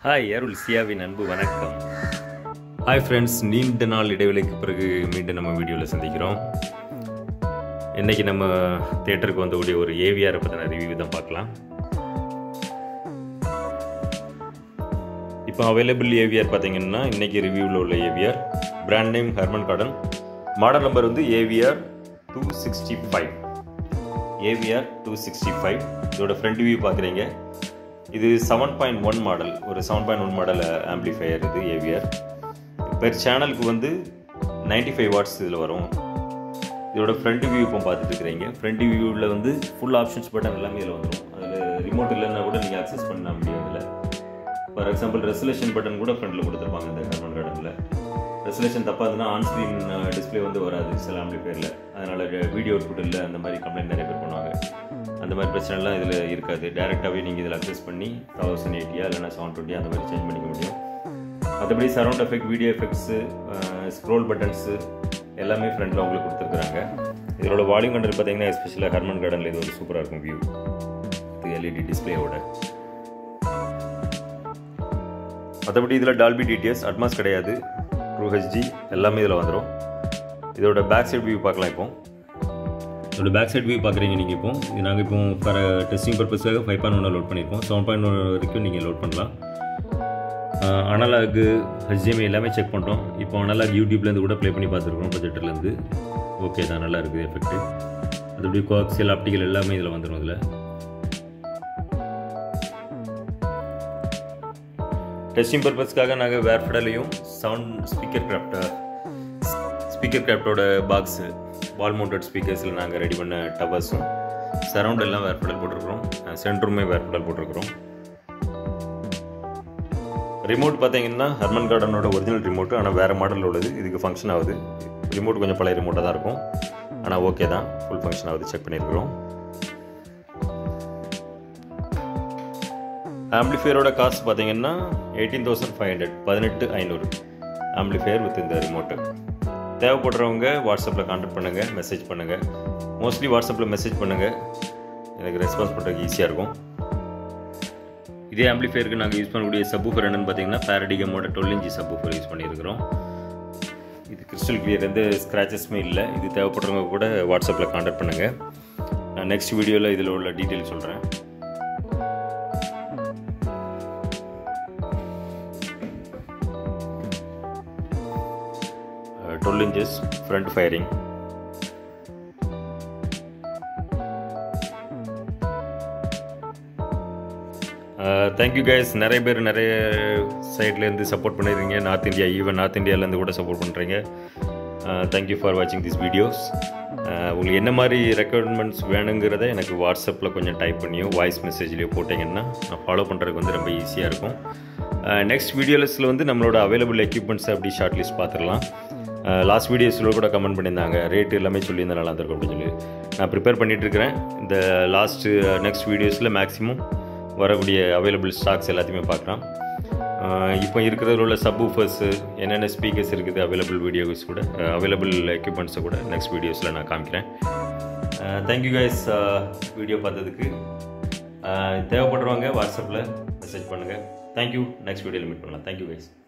hi அருள் சியாவின் அன்பு வணக்கம் hi friends நீண்ட நாள் இடைவெளிக்கு பிறகு மீண்டும் நம்ம வீடியோவில் சந்திக்கிறோம் இன்னைக்கு நம்ம தேட்டருக்கு வந்தக்கூடிய ஒரு ஏவிஆரை பற்றின ரிவ்யூ தான் பார்க்கலாம் இப்போ அவைலபிள் ஏவிஆர் பார்த்தீங்கன்னா இன்னைக்கு ரிவ்யூவில் உள்ள AVR brand name Harman Kardon model number வந்து AVR two sixty five AVR two sixty five இதோட ஃப்ரண்ட் வியூ பார்க்குறீங்க இது செவன் பாயிண்ட் ஒன் மாடல் ஒரு seven point one model amplifier இது ஏவிஆர் பெர் சேனலுக்கு வந்து நைன்டி ஃபைவ் வாட்ஸ் இதில் வரும் இதோட ஃப்ரண்ட் வியூ இப்போ பார்த்துட்டு இருக்கிறீங்க ஃப்ரண்ட் வியூவில் வந்து ஃபுல் ஆப்ஷன்ஸ் பட்டன் எல்லாமே இதில் வந்துடும் அதில் ரிமோட் இல்லைன்னா கூட நீங்கள் அக்சஸ் பண்ண முடியும் இதில் ஃபார் எக்ஸாம்பிள் ரெசலேஷன் பட்டன் கூட ஃப்ரண்ட்டில் கொடுத்துருப்பாங்க இந்த கர்மன் கார்டனில் ரெசலேஷன் தப்பாக இருந்ததுன்னா ஆன் ஸ்க்ரீன் டிஸ்பிளே வந்து வராது சில ஆம்பிளிஃபையரில் அதனால் வீடியோ அவுட்புட் இல்லை அந்த மாதிரி கம்ப்ளைண்ட் நிறைய பேர் பண்ணுவாங்க அந்த மாதிரி பிரச்சனைலாம் இதில் இருக்காது டேரெக்டாகவே நீங்கள் இதில் அக்சஸ் பண்ணி தௌசண்ட் எயிட்டியா இல்லைனா செவன் டுவெண்ட்டி அந்த மாதிரி சேஞ்ச் பண்ணிக்க முடியும் மற்றபடி surround effect video effects scroll buttons எல்லாமே ஃப்ரண்ட்டில் உங்களுக்கு கொடுத்துருக்குறாங்க இதோட வால்யூம் கண்ட்ரோல் பார்த்தீங்கன்னா எஸ்பெஷலாக ஹர்மன் கார்டனில் இது ஒரு சூப்பராக இருக்கும் வியூ இது எல்இடி டிஸ்பிளேயோட மற்றபடி இதில் டால்பி டிடிஎஸ் அட்மாஸ் கிடையாது ட்ரூ ஹெச்டி எல்லாமே இதில் வந்துடும் இதோட பேக் சைட் வியூ பார்க்கலாம் இப்போ இதோட பேக் சைட் வியூ பார்க்குறீங்க நீங்கள் இப்போ இது நாங்கள் இப்போ ஃபார் டெஸ்டிங் பர்பஸ்க்காக ஃபைவ் பாயிண்ட் ஒன்று லோட் பண்ணியிருக்கோம் செவன் பாயிண்ட் ஒன் வரைக்கும் நீங்கள் லோட் பண்ணலாம் அனலாகு ஹெச்டிஎம்ஐ எல்லாமே செக் பண்ணுறோம் இப்போ அனலாக் யூடியூப்லேருந்து கூட ப்ளே பண்ணி பார்த்துருக்கோம் ப்ரொஜெக்டர்லேருந்து ஓகே தான் நல்லா இருக்குது எஃபெக்ட்டு அதுபடி கோஆக்சியல் ஆப்டிக்கல் எல்லாமே இதில் வந்துடும் இதில் டெஸ்டிங் பர்பஸ்க்காக நாங்கள் வேர்ஃபடலையும் சவுண்ட் ஸ்பீக்கர் கிராஃப்டை ஸ்பீக்கர் கிராஃப்டோட பாக்ஸு வால் மவுண்டட் ஸ்பீக்கர்ஸில் நாங்கள் ரெடி பண்ண டவர்ஸும் சரௌண்ட் எல்லாம் வேர்படல் போட்டிருக்கிறோம் சென்டருமே வேர்படல் போட்டிருக்கிறோம் ரிமோட் பார்த்தீங்கன்னா ஹர்மன் கார்டனோட ஒரிஜினல் ரிமோட்டு ஆனால் வேறு மாடலில் உள்ளது இதுக்கு ஃபங்க்ஷன் ஆகுது ரிமோட் கொஞ்சம் பழைய ரிமோட்டாக தான் இருக்கும் ஆனால் ஓகே தான் ஃபுல் ஃபங்க்ஷன் ஆகுது செக் பண்ணியிருக்கிறோம் ஆம்பிளிஃபையரோட காஸ்ட் பார்த்தீங்கன்னா எயிட்டீன் தௌசண்ட் ஃபைவ் ஹண்ட்ரட் பதினெட்டு ஐநூறு ஆம்பிளிஃபையர் வித் இந்த ரிமோட்டு தேவைப்படுறவங்க வாட்ஸ்அப்பில் கான்டாக்ட் பண்ணுங்கள் மெசேஜ் பண்ணுங்கள் மோஸ்ட்லி வாட்ஸ்அப்பில் மெசேஜ் பண்ணுங்கள் எனக்கு ரெஸ்பான்ஸ் பண்ணுறதுக்கு ஈஸியாக இருக்கும் இதே ஆம்பிளிஃபையருக்கு நாங்கள் யூஸ் பண்ணக்கூடிய சப்பூஃபர் என்னன்னு பார்த்தீங்கன்னா பேரடிகமோட டுவெல் இன்ச்சி சப்பூஃபர் யூஸ் பண்ணியிருக்கிறோம் இது கிறிஸ்டல் கிளியர் எந்த ஸ்க்ராச்சஸுமே இல்லை இது தேவைப்படுறவங்க கூட வாட்ஸ்அப்பில் கான்டாக்ட் பண்ணுங்கள் நான் நெக்ஸ்ட் வீடியோவில் இதில் உள்ள டீட்டெயில் சொல்கிறேன் twelve inches front firing thank you guys நிறைய பேர் நிறைய சைட்லேருந்து சப்போர்ட் பண்ணிடுறீங்க நார்த் இந்தியா ஈவன் நார்த் இந்தியாவிலேருந்து கூட சப்போர்ட் பண்ணுறீங்க தேங்க்யூ ஃபார் வாட்சிங் திஸ் வீடியோஸ் உங்களுக்கு என்ன மாதிரி ரெக்குவயர்மெண்ட்ஸ் வேணுங்கிறத எனக்கு வாட்ஸ்அப்பில் கொஞ்சம் டைப் பண்ணியோ வாய்ஸ் மெசேஜ்லேயோ போட்டிங்கன்னா நான் ஃபாலோ பண்ணுறதுக்கு வந்து ரொம்ப ஈஸியாக இருக்கும் நெக்ஸ்ட் வீடியோஸில் வந்து நம்மளோட அவைலபிள் எக்யூப்மெண்ட்ஸ் அப்படி ஷார்ட் லிஸ்ட் பார்த்துடலாம் லாஸ்ட் வீடியோஸில் கூட கமெண்ட் பண்ணியிருந்தாங்க ரேட் எல்லாமே சொல்லியிருந்தேன் நல்லா இருந்திருக்கும் அப்படின்னு சொல்லி நான் ப்ரிப்பேர் பண்ணிகிட்ருக்கிறேன் இந்த லாஸ்ட்டு நெக்ஸ்ட் வீடியோஸில் மேக்ஸிமம் வரக்கூடிய அவைலபிள் ஸ்டாக்ஸ் எல்லாத்தையுமே பார்க்கலாம் இப்போ இருக்கிறதுல உள்ள சப் ஊஃபர்ஸு என்னென்ன ஸ்பீக்கர்ஸ் இருக்குது அவைலபிள் வீடியோஸ் கூட அவைலபிள் எக்யூப்மெண்ட்ஸை கூட நெக்ஸ்ட் வீடியோஸில் நான் காமிக்கிறேன் தேங்க்யூ கைஸ் வீடியோ பார்த்ததுக்கு தேவைப்படுறவங்க வாட்ஸ்அப்பில் மெசேஜ் பண்ணுங்கள் தேங்க்யூ நெக்ஸ்ட் வீடியோவில் மீட் பண்ணலாம் தேங்க்யூ கைஸ்